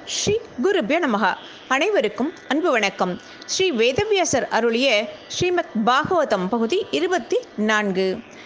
ஸ்ரீ குருபிய நமகா அனைவருக்கும் அன்பு வணக்கம் ஸ்ரீ வேதவியாசர் அருளிய ஸ்ரீமத் பாகவதம் பகுதி இருபத்தி நான்கு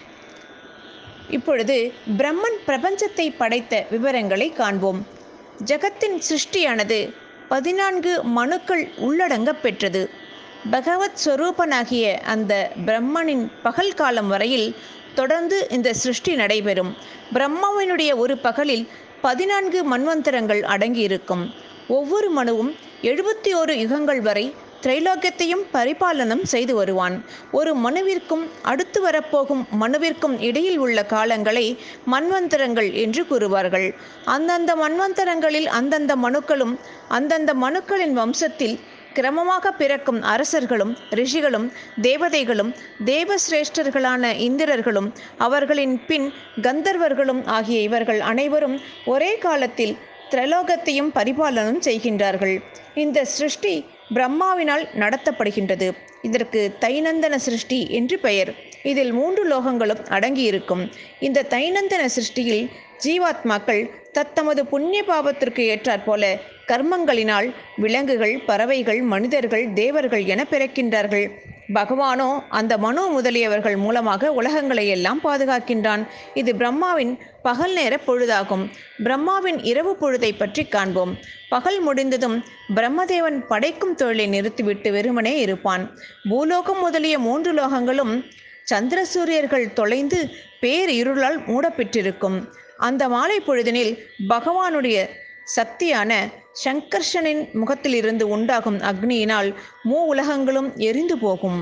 இப்பொழுது பிரம்மன் பிரபஞ்சத்தை படைத்த விவரங்களை காண்போம் ஜகத்தின் சிருஷ்டியானது பதினான்கு மனுக்கள் உள்ளடங்க பெற்றது பகவத் ஸ்வரூபனாகிய அந்த பிரம்மனின் பகல் காலம் வரையில் தொடர்ந்து இந்த சிருஷ்டி நடைபெறும் பிரம்மாவினுடைய ஒரு பகலில் பதினான்கு மன்வந்தரங்கள் அடங்கியிருக்கும் ஒவ்வொரு மனுவும் எழுபத்தி ஓரு யுகங்கள் வரை திரைலோக்கியத்தையும் பரிபாலனம் செய்து வருவான் ஒரு மனுவிற்கும் அடுத்து வரப்போகும் மனுவிற்கும் இடையில் உள்ள காலங்களை மன்வந்தரங்கள் என்று கூறுவார்கள் அந்தந்த மன்வந்தரங்களில் அந்தந்த மனுக்களும் அந்தந்த மனுக்களின் வம்சத்தில் கிரமமாக பிறக்கும் அரசர்களும் ரிஷிகளும் தேவதைகளும் தேவசிரேஷ்டர்களான இந்திரர்களும் அவர்களின் பின் கந்தர்வர்களும் ஆகிய இவர்கள் அனைவரும் ஒரே காலத்தில் திரலோகத்தையும் பரிபாலனம் செய்கின்றார்கள் இந்த சிருஷ்டி பிரம்மாவினால் நடத்தப்படுகின்றது இதற்கு தைனந்தன சிருஷ்டி என்று பெயர் இதில் மூன்று லோகங்களும் அடங்கியிருக்கும் இந்த தைனந்தன சிருஷ்டியில் ஜீவாத்மாக்கள் தத்தமது புண்ணிய பாவத்திற்கு ஏற்றாற்போல கர்மங்களினால் விலங்குகள் பறவைகள் மனிதர்கள் தேவர்கள் என பிறக்கின்றார்கள் பகவானோ அந்த மனு முதலியவர்கள் மூலமாக உலகங்களை எல்லாம் பாதுகாக்கின்றான் இது பிரம்மாவின் பகல் நேர பொழுதாகும் பிரம்மாவின் இரவு பொழுதை பற்றி காண்போம் பகல் முடிந்ததும் பிரம்மதேவன் படைக்கும் தொழிலை நிறுத்திவிட்டு வெறுமனே இருப்பான் பூலோகம் முதலிய மூன்று லோகங்களும் சந்திர சூரியர்கள் தொலைந்து பேரிருளால் மூடப்பெற்றிருக்கும் அந்த மாலை பொழுதினில் பகவானுடைய சக்தியான சங்கர்ஷனின் முகத்திலிருந்து உண்டாகும் அக்னியினால் மூ உலகங்களும் எரிந்து போகும்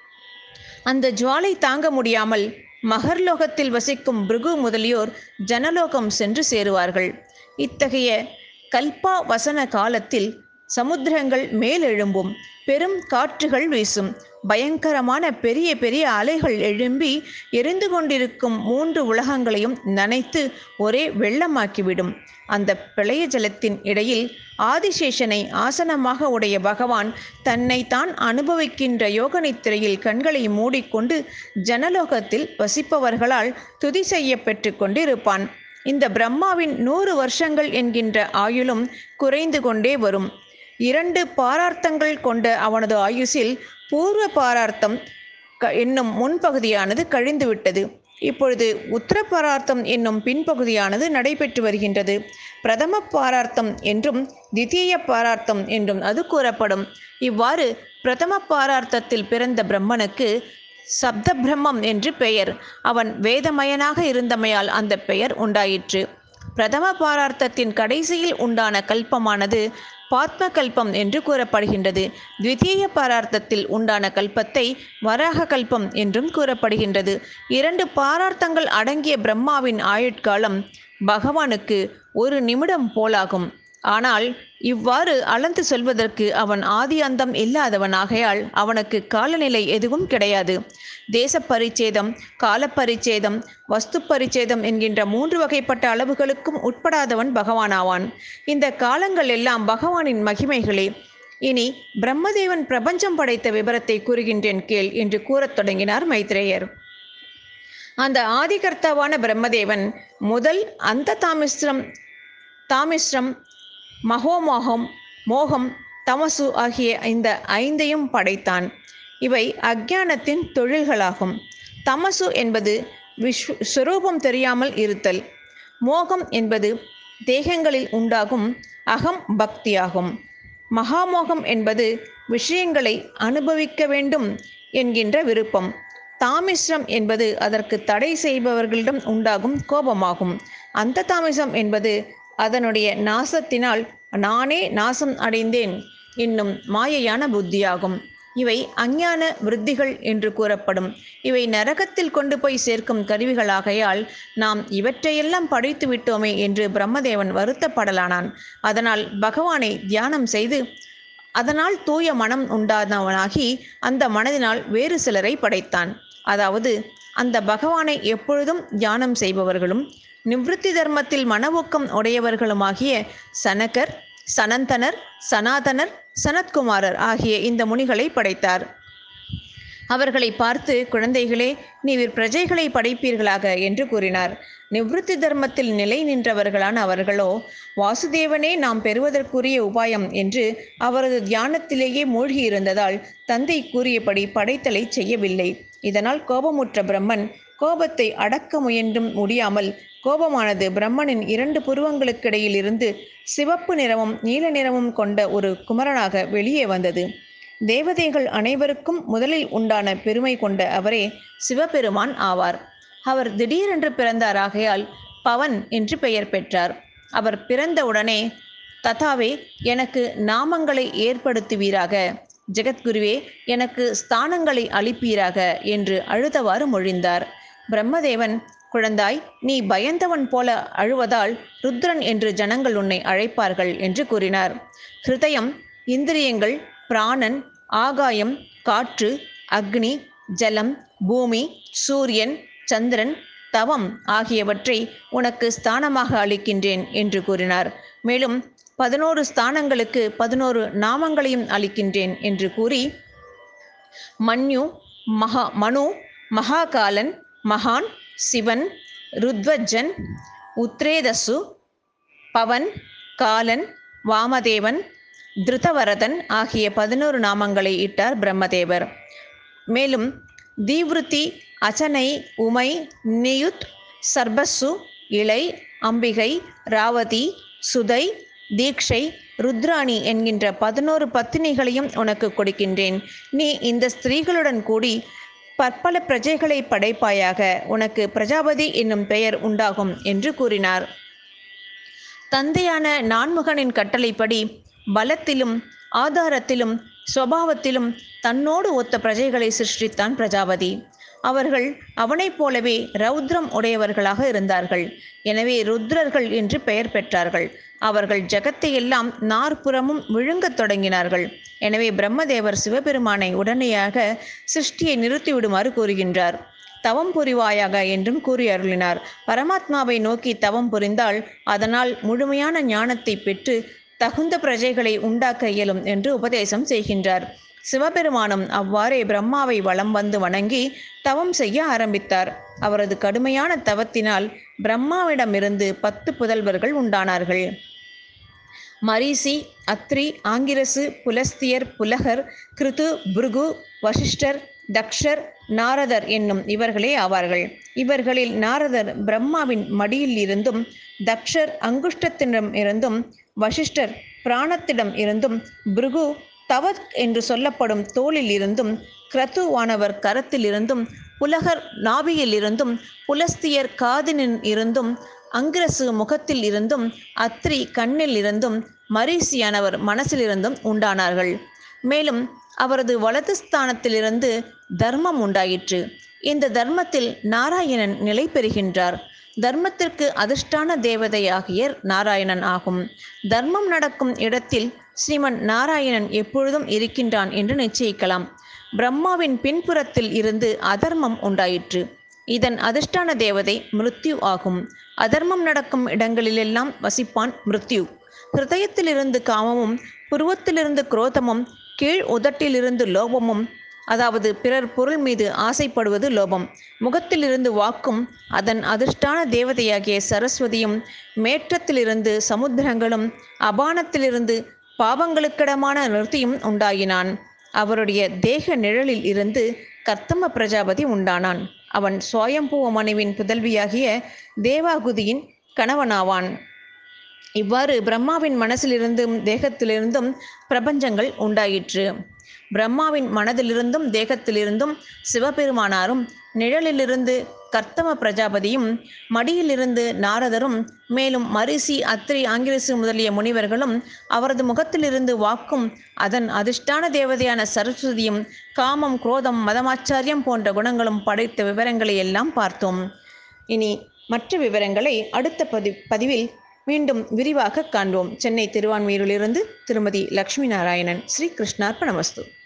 அந்த ஜுவாலை தாங்க முடியாமல் மகர்லோகத்தில் வசிக்கும் பிருகு முதலியோர் ஜனலோகம் சென்று சேருவார்கள் இத்தகைய கல்பா வசன காலத்தில் சமுத்திரங்கள் மேலெழும்பும் பெரும் காற்றுகள் வீசும் பயங்கரமான பெரிய பெரிய அலைகள் எழும்பி எரிந்து கொண்டிருக்கும் மூன்று உலகங்களையும் நனைத்து ஒரே வெள்ளமாக்கிவிடும் அந்த பிரளய ஜலத்தின் இடையில் ஆதிசேஷனை ஆசனமாக உடைய பகவான் தன்னை தான் அனுபவிக்கின்ற யோக நித்திரையில் கண்களை மூடிக்கொண்டு ஜனலோகத்தில் வசிப்பவர்களால் துதி செய்ய பெற்று கொண்டிருப்பான் இந்த பிரம்மாவின் நூறு வருஷங்கள் என்கின்ற ஆயுளும் குறைந்து கொண்டே வரும் இரண்டு பாரார்த்தங்கள் கொண்ட அவனது ஆயுசில் பூர்வ பாரார்த்தம் என்னும் முன்பகுதியானது கழிந்துவிட்டது இப்பொழுது உத்தர பாரார்த்தம் என்னும் பின்பகுதியானது நடைபெற்று வருகின்றது பிரதம பாரார்த்தம் என்றும் தித்தீய பாரார்த்தம் என்றும் அது கூறப்படும் இவ்வாறு பிரதம பாரார்த்தத்தில் பிறந்த பிரம்மனுக்கு சப்த பிரம்மம் என்று பெயர் அவன் வேதமயனாக இருந்தமையால் அந்த பெயர் உண்டாயிற்று பிரதம பாரார்த்தத்தின் கடைசியில் உண்டான கல்பமானது பாத்ம கல்பம் என்று கூறப்படுகின்றது த்விதீய பாரார்த்தத்தில் உண்டான கல்பத்தை வராக கல்பம் என்றும் கூறப்படுகின்றது இரண்டு பாரார்த்தங்கள் அடங்கிய பிரம்மாவின் ஆயுட்காலம் பகவானுக்கு ஒரு நிமிடம் போலாகும் ஆனால் இவ்வாறு அளந்து சொல்வதற்கு அவன் ஆதி அந்தம் இல்லாதவனாகையால் அவனுக்கு காலநிலை எதுவும் கிடையாது தேச பரிச்சேதம் காலப்பரிச்சேதம் வஸ்து பரிச்சேதம் என்கின்ற மூன்று வகைப்பட்ட அளவுகளுக்கும் உட்படாதவன் பகவானாவான் இந்த காலங்கள் எல்லாம் பகவானின் மகிமைகளே இனி பிரம்மதேவன் பிரபஞ்சம் படைத்த விபரத்தை கூறுகின்றேன் கேள் என்று கூறத் தொடங்கினார் மைத்ரேயர் அந்த ஆதிகர்த்தாவான பிரம்மதேவன் முதல் அந்த தாமிஸ்ரம் தாமிஸ்ரம் மகோமோகம் மோகம் தமசு ஆகிய இந்த ஐந்தையும் படைத்தான் இவை அக்ஞானத்தின் தொழில்களாகும் தமசு என்பது விஸ்வ ஸ்வரூபம் தெரியாமல் இருத்தல் மோகம் என்பது தேகங்களில் உண்டாகும் அகம் பக்தியாகும் மகாமோகம் என்பது விஷயங்களை அனுபவிக்க வேண்டும் என்கின்ற விருப்பம் தாமிஸ்ரம் என்பது அதற்கு தடை செய்பவர்களிடம் உண்டாகும் கோபமாகும் அந்த தாமிசம் என்பது அதனுடைய நாசத்தினால் நானே நாசம் அடைந்தேன் என்னும் மாயையான புத்தியாகும் இவை அஞ்ஞான விருத்திகள் என்று கூறப்படும் இவை நரகத்தில் கொண்டு போய் சேர்க்கும் கருவிகளாகையால் நாம் இவற்றையெல்லாம் படைத்து விட்டோமே என்று பிரம்மதேவன் வருத்தப்படலானான் அதனால் பகவானை தியானம் செய்து அதனால் தூய மனம் உண்டானவனாகி அந்த மனதினால் வேறு சிலரை படைத்தான் அதாவது அந்த பகவானை எப்பொழுதும் தியானம் செய்பவர்களும் நிவிருத்தி தர்மத்தில் மனவூக்கம் உடையவர்களுமாகிய சனகர் சனந்தனர் சனாதனர் சனத்குமாரர் ஆகிய இந்த முனிகளை படைத்தார் அவர்களை பார்த்து குழந்தைகளே நீவிர் பிரஜைகளை படைப்பீர்களாக என்று கூறினார் நிவிருத்தி தர்மத்தில் நிலை நின்றவர்களான அவர்களோ வாசுதேவனே நாம் பெறுவதற்குரிய உபாயம் என்று அவரது தியானத்திலேயே மூழ்கியிருந்ததால் தந்தை கூறியபடி படைத்தலை செய்யவில்லை இதனால் கோபமுற்ற பிரம்மன் கோபத்தை அடக்க முயன்றும் முடியாமல் கோபமானது பிரம்மனின் இரண்டு புருவங்களுக்கிடையில் இருந்து சிவப்பு நிறமும் நீல நிறமும் கொண்ட ஒரு குமரனாக வெளியே வந்தது தேவதைகள் அனைவருக்கும் முதலில் உண்டான பெருமை கொண்ட அவரே சிவபெருமான் ஆவார் அவர் திடீரென்று பிறந்தார் ஆகையால் பவன் என்று பெயர் பெற்றார் அவர் பிறந்தவுடனே ததாவே எனக்கு நாமங்களை ஏற்படுத்துவீராக ஜெகத்குருவே எனக்கு ஸ்தானங்களை அளிப்பீராக என்று அழுதவாறு மொழிந்தார் பிரம்மதேவன் குழந்தாய் நீ பயந்தவன் போல அழுவதால் ருத்ரன் என்று ஜனங்கள் உன்னை அழைப்பார்கள் என்று கூறினார் ஹிருதயம் இந்திரியங்கள் பிராணன் ஆகாயம் காற்று அக்னி ஜலம் பூமி சூரியன் சந்திரன் தவம் ஆகியவற்றை உனக்கு ஸ்தானமாக அளிக்கின்றேன் என்று கூறினார் மேலும் பதினோரு ஸ்தானங்களுக்கு பதினோரு நாமங்களையும் அளிக்கின்றேன் என்று கூறி மன்யு மகா மனு மகாகாலன் மகான் சிவன் ருத்வஜன் உத்ரேதசு பவன் காலன் வாமதேவன் திருதவரதன் ஆகிய பதினோரு நாமங்களை இட்டார் பிரம்மதேவர் மேலும் தீவிருத்தி அச்சனை உமை நியுத் சர்பசு இளை அம்பிகை ராவதி சுதை தீக்ஷை ருத்ராணி என்கின்ற பதினோரு பத்தினிகளையும் உனக்கு கொடுக்கின்றேன் நீ இந்த ஸ்திரீகளுடன் கூடி பற்பல பிரஜைகளை படைப்பாயாக உனக்கு பிரஜாபதி என்னும் பெயர் உண்டாகும் என்று கூறினார் தந்தையான நான்முகனின் கட்டளைப்படி பலத்திலும் ஆதாரத்திலும் சுவாவத்திலும் தன்னோடு ஒத்த பிரஜைகளை சிருஷ்டித்தான் பிரஜாபதி அவர்கள் அவனைப் போலவே ரௌத்ரம் உடையவர்களாக இருந்தார்கள் எனவே ருத்ரர்கள் என்று பெயர் பெற்றார்கள் அவர்கள் ஜகத்தை எல்லாம் நாற்புறமும் விழுங்கத் தொடங்கினார்கள் எனவே பிரம்மதேவர் சிவபெருமானை உடனடியாக சிருஷ்டியை நிறுத்திவிடுமாறு கூறுகின்றார் தவம் புரிவாயாக என்றும் கூறி அருளினார் பரமாத்மாவை நோக்கி தவம் புரிந்தால் அதனால் முழுமையான ஞானத்தை பெற்று தகுந்த பிரஜைகளை உண்டாக்க இயலும் என்று உபதேசம் செய்கின்றார் சிவபெருமானும் அவ்வாறே பிரம்மாவை வலம் வந்து வணங்கி தவம் செய்ய ஆரம்பித்தார் அவரது கடுமையான தவத்தினால் பிரம்மாவிடமிருந்து பத்து புதல்வர்கள் உண்டானார்கள் மரீசி அத்ரி ஆங்கிரசு புலஸ்தியர் புலகர் கிருது புருகு வசிஷ்டர் தக்ஷர் நாரதர் என்னும் இவர்களே ஆவார்கள் இவர்களில் நாரதர் பிரம்மாவின் மடியில் இருந்தும் தக்ஷர் அங்குஷ்டத்திடம் இருந்தும் வசிஷ்டர் பிராணத்திடம் இருந்தும் பிருகு தவத் என்று சொல்லப்படும் தோளில் இருந்தும் கிரத்துவானவர் கரத்தில் இருந்தும் புலகர் நாபியில் இருந்தும் புலஸ்தியர் காதினில் இருந்தும் அங்கிரசு முகத்தில் இருந்தும் அத்ரி கண்ணில் இருந்தும் மரீசியானவர் மனசிலிருந்தும் உண்டானார்கள் மேலும் அவரது வலது ஸ்தானத்திலிருந்து தர்மம் உண்டாயிற்று இந்த தர்மத்தில் நாராயணன் நிலை பெறுகின்றார் தர்மத்திற்கு அதிர்ஷ்டான தேவதையாகிய நாராயணன் ஆகும் தர்மம் நடக்கும் இடத்தில் ஸ்ரீமன் நாராயணன் எப்பொழுதும் இருக்கின்றான் என்று நிச்சயிக்கலாம் பிரம்மாவின் பின்புறத்தில் இருந்து அதர்மம் உண்டாயிற்று இதன் அதிர்ஷ்டான தேவதை மிருத்யு ஆகும் அதர்மம் நடக்கும் இடங்களிலெல்லாம் வசிப்பான் மிருத்யு ஹிருதயத்திலிருந்து காமமும் புருவத்திலிருந்து குரோதமும் கீழ் உதட்டிலிருந்து லோபமும் அதாவது பிறர் பொருள் மீது ஆசைப்படுவது லோபம் முகத்திலிருந்து வாக்கும் அதன் அதிர்ஷ்டான தேவதையாகிய சரஸ்வதியும் மேற்றத்திலிருந்து சமுத்திரங்களும் அபானத்திலிருந்து பாவங்களுக்கிடமான நிறுத்தியும் உண்டாயினான் அவருடைய தேக நிழலில் இருந்து கர்த்தம பிரஜாபதி உண்டானான் அவன் சுவயம்பூவ மனைவின் புதல்வியாகிய தேவாகுதியின் கணவனாவான் இவ்வாறு பிரம்மாவின் மனசிலிருந்தும் தேகத்திலிருந்தும் பிரபஞ்சங்கள் உண்டாயிற்று பிரம்மாவின் மனதிலிருந்தும் தேகத்திலிருந்தும் சிவபெருமானாரும் நிழலிலிருந்து கர்த்தம பிரஜாபதியும் மடியிலிருந்து நாரதரும் மேலும் மரிசி அத்ரி ஆங்கிரசு முதலிய முனிவர்களும் அவரது முகத்திலிருந்து வாக்கும் அதன் அதிர்ஷ்டான தேவதையான சரஸ்வதியும் காமம் குரோதம் மதமாச்சாரியம் போன்ற குணங்களும் படைத்த விவரங்களை எல்லாம் பார்த்தோம் இனி மற்ற விவரங்களை அடுத்த பதி பதிவில் மீண்டும் விரிவாக காண்போம் சென்னை திருவான்மையூரிலிருந்து திருமதி லக்ஷ்மி நாராயணன் ஸ்ரீ கிருஷ்ணார்ப்பணமஸ்து